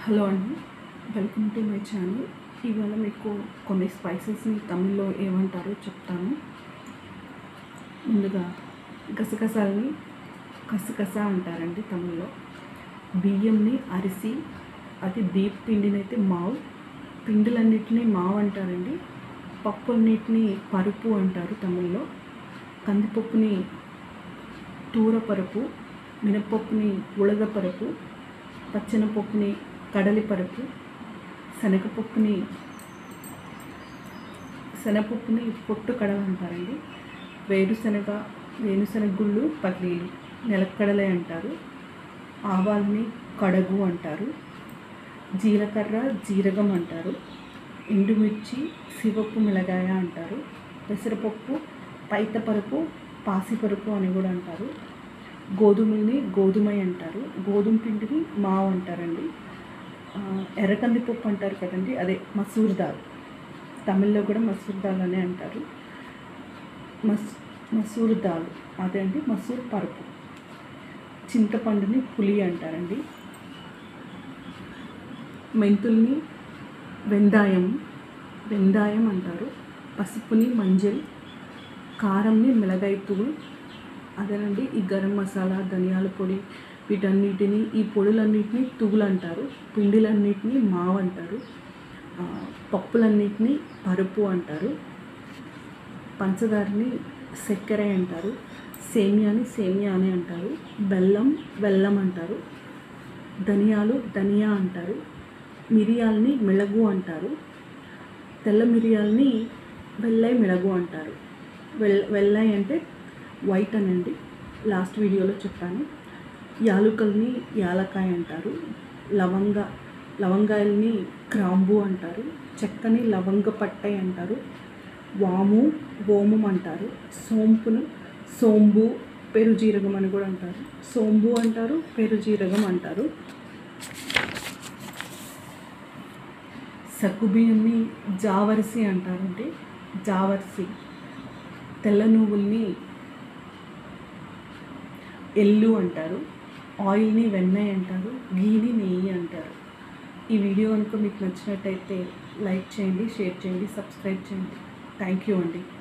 hello అండి welcome to my channel ఇవాళ మీకు కొన్ని స్పైసెస్ని తమిళ్లో ఏమంటారో చెప్తాను ముందుగా గసగసాలని కసగస అంటారండి తమిళ్లో బియ్యంని అరిసి అది దీప్ పిండిని అయితే మావు పిండిలన్నిటినీ మావు అంటారండి పప్పులన్నిటిని పరుపు అంటారు తమిళ్లో కందిపప్పుని తూరపరుపు మినపప్పుని ఉడదపరుపు పచ్చెనపప్పుని కడలిపరుపు శనగపప్పుని శనగపప్పుని పొట్టు కడల అంటారండి వేరుశనగ వేరుశనగ గుళ్ళు పల్లీలు నిలక్కడలే అంటారు ఆవాల్ని కడగు అంటారు జీలకర్ర జీరగం అంటారు ఎండుమిర్చి శివప్పు మిளகாయ అంటారు పెసరపప్పు పైతపరుపు పాసిపరుపు అని కూడా అంటారు గోధుమల్ని గోధుమై అంటారు గోధుమ పిండిని మావు అంటారండి ఆ, ఎర్రకందిపప్పు అంటారు కదండి అదే మసూర్ దాల్ తమిళ్లో కూడా మసూర్ దాల్ అనే అంటారు మస్ మసూర్ దాల్ అదే అండి మసూర్ పరుపు చింతపండుని పులి అంటారండి మెంతుల్ని వెందాయం వెందాయం అంటారు పసుపుని మంజల్ కారంని మిளகாய் తూள் అదేనండి ఈ గరం మసాలా ధనియాల పొడి వీటన్నిటిని ఈ పొడులన్నిటిని తుగులు అంటారు పిండిలన్నిటిని మావు అంటారు ఆ, పప్పులన్నిటిని పరుపు అంటారు పంచదారని చక్కెర అంటారు సేమియాని సేమియా అని అంటారు బెల్లం బెల్లం అంటారు ధనియాలు ధనియా అంటారు మిరియాలని మిళగు అంటారు తెల్ల మిరియాలని వెల్లై మిళగు అంటారు వెల్ వెల్లై అంటే వైట్ అనండి లాస్ట్ వీడియోలో చెప్పాను యాలుకల్ని యాలకాయ అంటారు లవంగ లవంగాయల్ని క్రాంబు అంటారు చెక్కని లవంగ పట్టై అంటారు వాము ఓమం అంటారు సోంపును సోంబు పెరుజీరగం అని కూడా అంటారు సోంబు అంటారు పెరుజీరగం అంటారు సగ్గుబియ్యంని జావరిసి అంటారండి జావరిసి తెల్ల నువ్వుల్ని ఎల్లు అంటారు ఆయిల్ని వెన్నె అంటారు గీని నెయ్యి అంటారు ఈ వీడియో కనుక మీకు నచ్చినట్టయితే లైక్ చేయండి షేర్ చేయండి సబ్స్క్రైబ్ చేయండి థ్యాంక్ యూ అండి